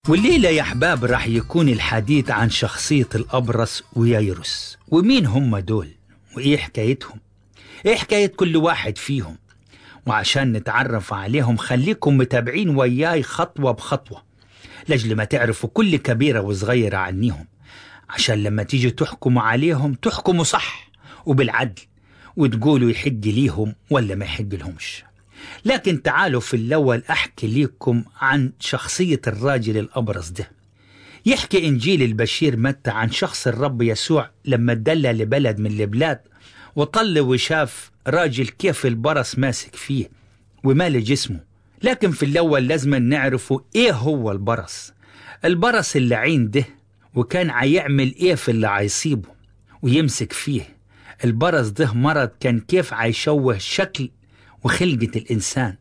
والليلة يا أحباب راح يكون الحديث عن شخصية الأبرص وييروس ومين هم دول وإيه حكايتهم إيه حكاية كل واحد فيهم وعشان نتعرف عليهم خليكم متابعين وياي خطوة بخطوة لأجل ما تعرفوا كل كبيرة وصغيرة عنيهم عشان لما تيجي تحكموا عليهم تحكموا صح وبالعدل وتقولوا يحق ليهم ولا ما يحق لهمش لكن تعالوا في الأول أحكي لكم عن شخصية الراجل الأبرص ده يحكي إنجيل البشير متى عن شخص الرب يسوع لما اتدلى لبلد من البلاد وطل وشاف راجل كيف البرص ماسك فيه ومال جسمه لكن في الأول لازم نعرفوا إيه هو البرص البرص اللعين ده وكان عيعمل إيه في اللي عيصيبه ويمسك فيه البرص ده مرض كان كيف عيشوه شكل وخلقة الإنسان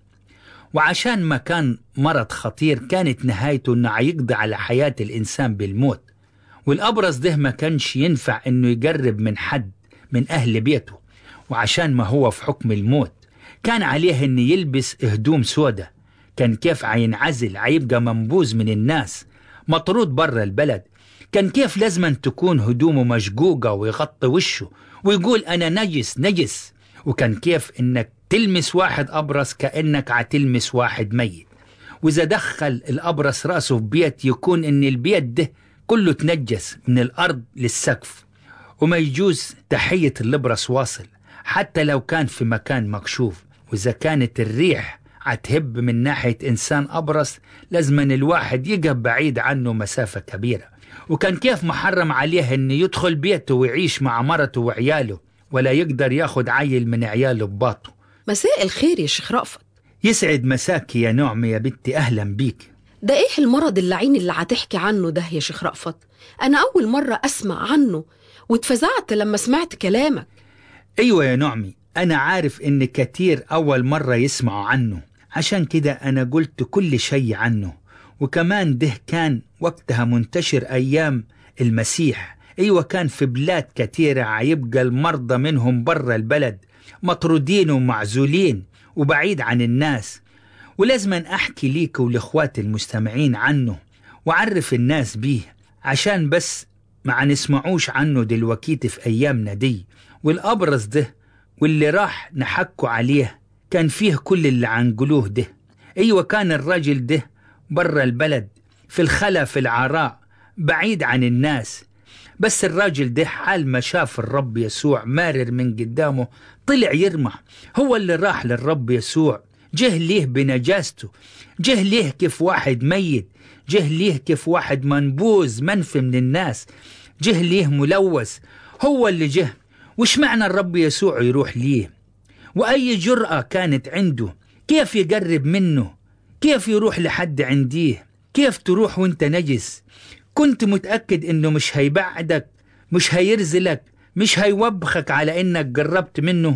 وعشان ما كان مرض خطير كانت نهايته إنه هيقضي على حياة الإنسان بالموت والأبرص ده ما كانش ينفع إنه يقرب من حد من أهل بيته وعشان ما هو في حكم الموت كان عليه إنه يلبس هدوم سودة كان كيف عينعزل عيبقى منبوذ من الناس مطرود برا البلد كان كيف لازما تكون هدومه مشقوقة ويغطي وشه ويقول أنا نجس نجس وكان كيف إنك تلمس واحد أبرص كأنك عتلمس واحد ميت وإذا دخل الأبرص رأسه في بيت يكون إن البيت ده كله تنجس من الأرض للسقف وما يجوز تحية الأبرص واصل حتى لو كان في مكان مكشوف وإذا كانت الريح عتهب من ناحية إنسان أبرص لازما الواحد يقف بعيد عنه مسافة كبيرة وكان كيف محرم عليه أن يدخل بيته ويعيش مع مرته وعياله ولا يقدر ياخد عيل من عياله بباطه مساء الخير يا شيخ رأفت يسعد مساكي يا نعمة يا بنتي أهلا بيك ده ايه المرض اللعين اللي هتحكي عنه ده يا شيخ رأفت انا اول مرة اسمع عنه واتفزعت لما سمعت كلامك أيوة يا نعمي أنا عارف إن كتير أول مرة يسمعوا عنه عشان كده أنا قلت كل شيء عنه وكمان ده كان وقتها منتشر أيام المسيح أيوة كان في بلاد كتيرة عيبقى المرضى منهم برا البلد مطرودين ومعزولين وبعيد عن الناس ولازما أحكي ليك ولإخوات المستمعين عنه وعرف الناس بيه عشان بس ما نسمعوش عنه دلوقتي في أيامنا دي والأبرز ده واللي راح نحكوا عليه كان فيه كل اللي عنقلوه ده أيوة كان الراجل ده برا البلد في الخلا في العراء بعيد عن الناس بس الراجل ده حال ما شاف الرب يسوع مارر من قدامه طلع يرمح هو اللي راح للرب يسوع جه ليه بنجاسته جه ليه كيف واحد ميت جه ليه كيف واحد منبوذ منفي من الناس جه ليه ملوث هو اللي جه وش معنى الرب يسوع يروح ليه وأي جرأة كانت عنده كيف يقرب منه كيف يروح لحد عنديه كيف تروح وانت نجس كنت متأكد انه مش هيبعدك مش هيرزلك مش هيوبخك على انك قربت منه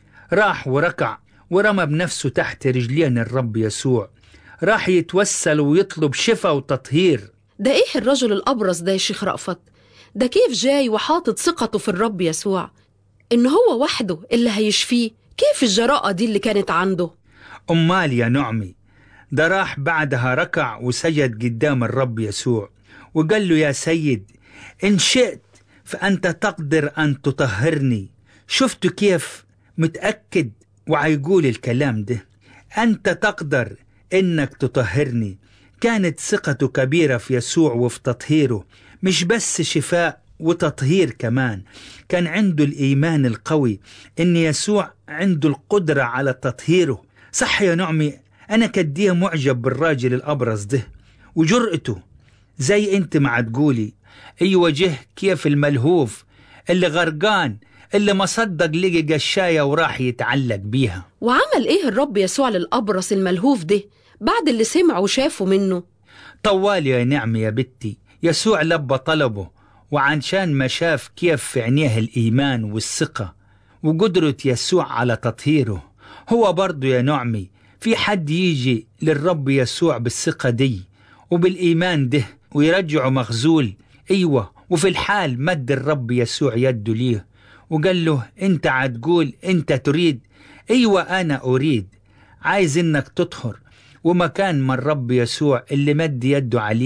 راح وركع ورمى بنفسه تحت رجلين الرب يسوع راح يتوسل ويطلب شفاء وتطهير ده ايه الرجل الابرص ده يا شيخ رأفت ده كيف جاي وحاطط ثقته في الرب يسوع ان هو وحده اللي هيشفيه كيف الجراءة دي اللي كانت عنده أمال يا نعمي ده راح بعدها ركع وسجد قدام الرب يسوع وقال له يا سيد إن شئت فأنت تقدر أن تطهرني شفت كيف متأكد وعيقول الكلام ده أنت تقدر إنك تطهرني كانت ثقته كبيرة في يسوع وفي تطهيره مش بس شفاء وتطهير كمان كان عنده الإيمان القوي إن يسوع عنده القدرة على تطهيره صح يا نعمي أنا كديه معجب بالراجل الأبرص ده وجرأته زي انت ما تقولي ايوه جه كيف الملهوف اللي غرقان اللي ما صدق لقي قشاية وراح يتعلق بيها وعمل ايه الرب يسوع للأبرص الملهوف ده بعد اللي سمع وشافه منه طوال يا نعم يا بنتي يسوع لبى طلبه وعنشان ما شاف كيف في عينيه الإيمان والثقة وقدرة يسوع على تطهيره هو برضو يا نعمي في حد يجي للرب يسوع بالثقة دي وبالإيمان ده ويرجعه مخزول أيوة وفي الحال مد الرب يسوع يده ليه وقال له انت عتقول انت تريد ايوه انا اريد عايز انك تطهر ومكان ما الرب يسوع اللي مد يده عليه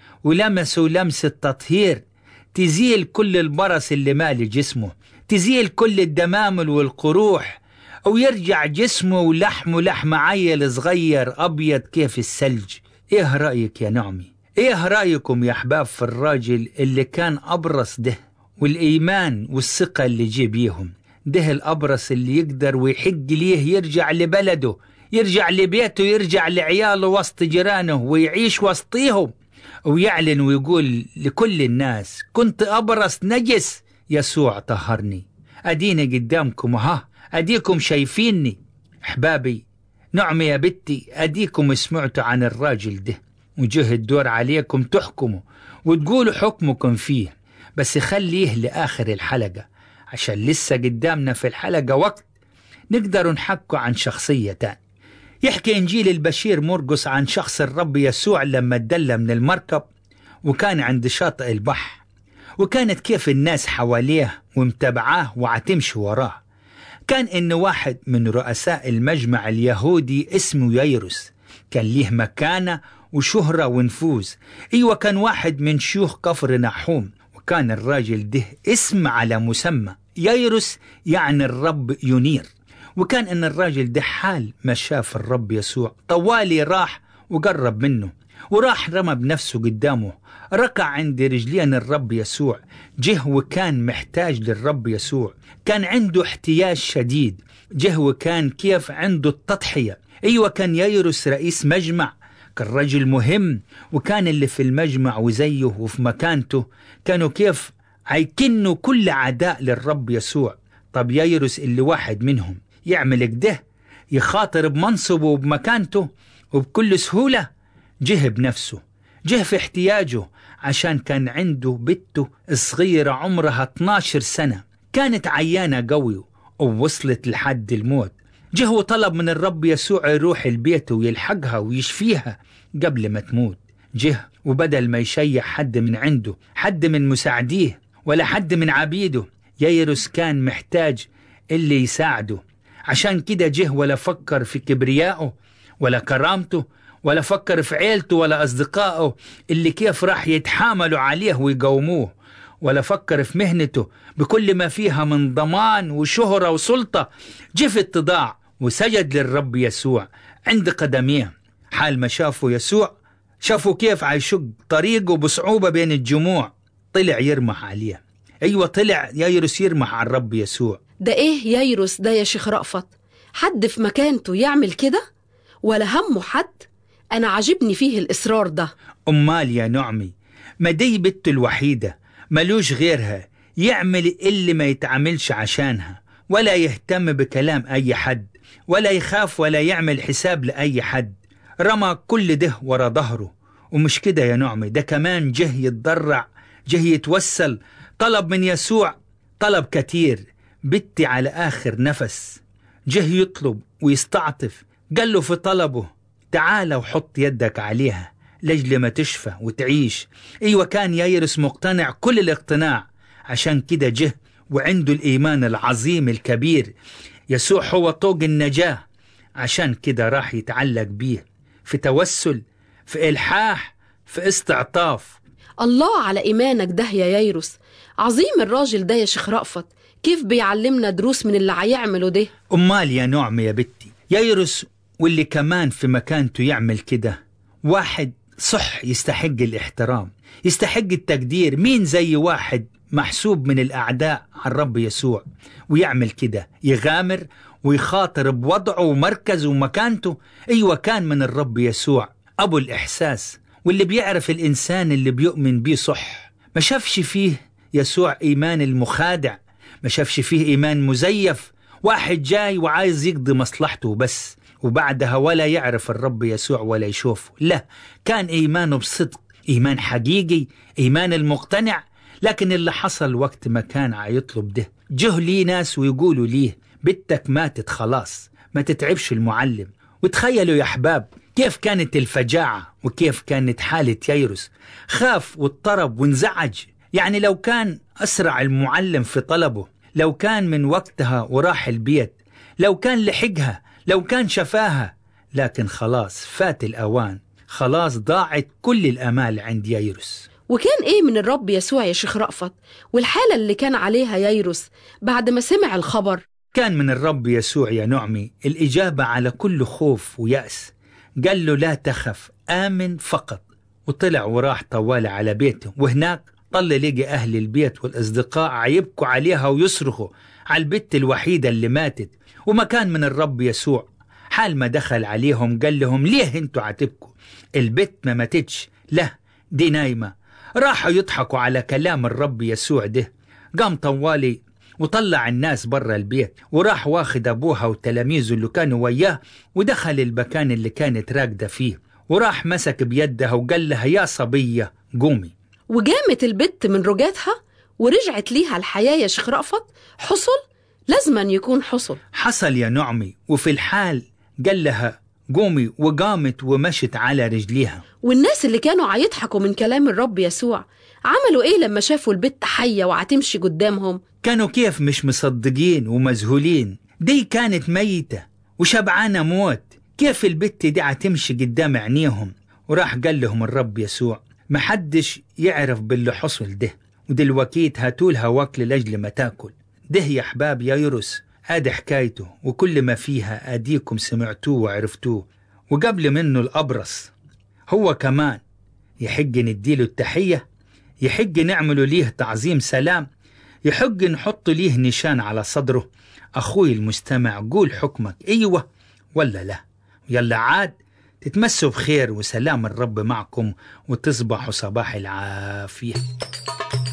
ولمسوا لمسة تطهير تزيل كل البرص اللي مالي جسمه تزيل كل الدمامل والقروح ويرجع جسمه ولحمه لحم عيل صغير أبيض كيف الثلج إيه رأيك يا نعمي؟ إيه رأيكم يا أحباب في الراجل اللي كان أبرص ده والإيمان والثقة اللي جه بيهم ده الأبرص اللي يقدر ويحق ليه يرجع لبلده يرجع لبيته يرجع لعياله وسط جيرانه ويعيش وسطيهم ويعلن ويقول لكل الناس كنت أبرص نجس يسوع طهرني أديني قدامكم ها أديكم شايفيني أحبابي نعم يا بنتي أديكم سمعتوا عن الراجل ده وجه الدور عليكم تحكموا وتقولوا حكمكم فيه بس خليه لآخر الحلقة عشان لسه قدامنا في الحلقة وقت نقدر نحكوا عن شخصية تاني يحكي إنجيل البشير مرقس عن شخص الرب يسوع لما اتدلى من المركب وكان عند شاطئ البحر وكانت كيف الناس حواليه ومتابعاه وعتمشي وراه كان إن واحد من رؤساء المجمع اليهودي اسمه ييروس كان ليه مكانة وشهرة ونفوذ أيوة كان واحد من شيوخ كفر نحوم وكان الراجل ده اسم على مسمى ييروس يعني الرب ينير وكان ان الراجل ده حال ما شاف الرب يسوع طوالي راح وقرب منه وراح رمى بنفسه قدامه ركع عند رجلين الرب يسوع جه وكان محتاج للرب يسوع كان عنده احتياج شديد جه وكان كيف عنده التضحية أيوة كان ييروس رئيس مجمع كان رجل مهم وكان اللي في المجمع وزيه وفي مكانته كانوا كيف هيكنوا كل عداء للرب يسوع طب ييروس اللي واحد منهم يعمل كده يخاطر بمنصبه وبمكانته وبكل سهولة جه بنفسه جه في احتياجه عشان كان عنده بنته صغيرة عمرها 12 سنة كانت عيانة قوي ووصلت لحد الموت جه وطلب من الرب يسوع يروح البيت ويلحقها ويشفيها قبل ما تموت جه وبدل ما يشيع حد من عنده حد من مساعديه ولا حد من عبيده ييروس كان محتاج اللي يساعده عشان كده جه ولا فكر في كبريائه ولا كرامته ولا فكر في عيلته ولا أصدقائه اللي كيف راح يتحاملوا عليه ويقوموه ولا فكر في مهنته بكل ما فيها من ضمان وشهرة وسلطة جه في اتضاع وسجد للرب يسوع عند قدميه حال ما شافوا يسوع شافوا كيف عيشق طريقه بصعوبة بين الجموع طلع يرمح عليه أيوة طلع ييرس يرمح على الرب يسوع ده ايه ييروس ده يا شيخ رأفت حد في مكانته يعمل كده ولا همه حد انا عاجبني فيه الاصرار ده أمال يا نعمي ما دي بنته الوحيدة ملوش غيرها يعمل اللي ما يتعاملش عشانها ولا يهتم بكلام أي حد ولا يخاف ولا يعمل حساب لأي حد رمى كل ده ورا ظهره ومش كده يا نعمي ده كمان جه يتضرع جه يتوسل طلب من يسوع طلب كتير بتي على آخر نفس جه يطلب ويستعطف قال له في طلبه تعال وحط يدك عليها لجل ما تشفى وتعيش ايوه كان ييرس مقتنع كل الاقتناع عشان كده جه وعنده الايمان العظيم الكبير يسوع هو طوق النجاه عشان كده راح يتعلق بيه في توسل في الحاح في استعطاف الله على ايمانك ده يا ييروس عظيم الراجل ده يا شيخ رأفت كيف بيعلمنا دروس من اللي هيعمله ده امال يا نعم يا بنتي ييرس واللي كمان في مكانته يعمل كده واحد صح يستحق الاحترام يستحق التقدير مين زي واحد محسوب من الأعداء على الرب يسوع ويعمل كده يغامر ويخاطر بوضعه ومركزه ومكانته أيوة كان من الرب يسوع أبو الإحساس واللي بيعرف الإنسان اللي بيؤمن بيه صح ما شافش فيه يسوع إيمان المخادع ما شافش فيه إيمان مزيف واحد جاي وعايز يقضي مصلحته بس وبعدها ولا يعرف الرب يسوع ولا يشوفه لا كان إيمانه بصدق إيمان حقيقي إيمان المقتنع لكن اللي حصل وقت ما كان عيطلب ده جه ليه ناس ويقولوا ليه بنتك ماتت خلاص ما تتعبش المعلم وتخيلوا يا أحباب كيف كانت الفجاعة وكيف كانت حالة ييروس خاف واضطرب وانزعج يعني لو كان أسرع المعلم في طلبه لو كان من وقتها وراح البيت لو كان لحقها لو كان شفاها لكن خلاص فات الأوان خلاص ضاعت كل الأمال عند يايروس وكان ايه من الرب يسوع يا شيخ رأفت والحالة اللي كان عليها ييروس بعد ما سمع الخبر كان من الرب يسوع يا نعمي الإجابة على كل خوف ويأس قال له لا تخف آمن فقط وطلع وراح طوالي على بيته وهناك طل لقي أهل البيت والأصدقاء عيبكوا عليها ويصرخوا على البت الوحيدة اللي ماتت وما كان من الرب يسوع حال ما دخل عليهم قال لهم ليه انتوا عاتبكوا البت ما ماتتش لا دي نايمة راحوا يضحكوا على كلام الرب يسوع ده قام طوالي وطلع الناس برا البيت وراح واخد أبوها وتلاميذه اللي كانوا وياه ودخل المكان اللي كانت راقدة فيه وراح مسك بيدها وقال لها يا صبية قومي وجامت البت من رجاتها ورجعت ليها الحياة يا شيخ رأفت حصل لازما يكون حصل حصل يا نعمي وفي الحال قال لها قومي وقامت ومشت على رجليها والناس اللي كانوا هيضحكوا من كلام الرب يسوع عملوا ايه لما شافوا البت حية وهتمشي قدامهم كانوا كيف مش مصدقين ومذهولين دي كانت ميتة وشبعانة موت كيف البت دي هتمشي قدام عينيهم وراح قال لهم الرب يسوع محدش يعرف باللي حصل ده ودلوقتي هاتولها واكل لأجل ما تاكل ده يا أحباب يا يرس ادي حكايته وكل ما فيها اديكم سمعتوه وعرفتوه وقبل منه الابرص هو كمان يحق نديله التحيه يحق نعمله ليه تعظيم سلام يحق نحط ليه نشان على صدره اخوي المستمع قول حكمك ايوه ولا لا يلا عاد تتمسوا بخير وسلام الرب معكم وتصبحوا صباح العافيه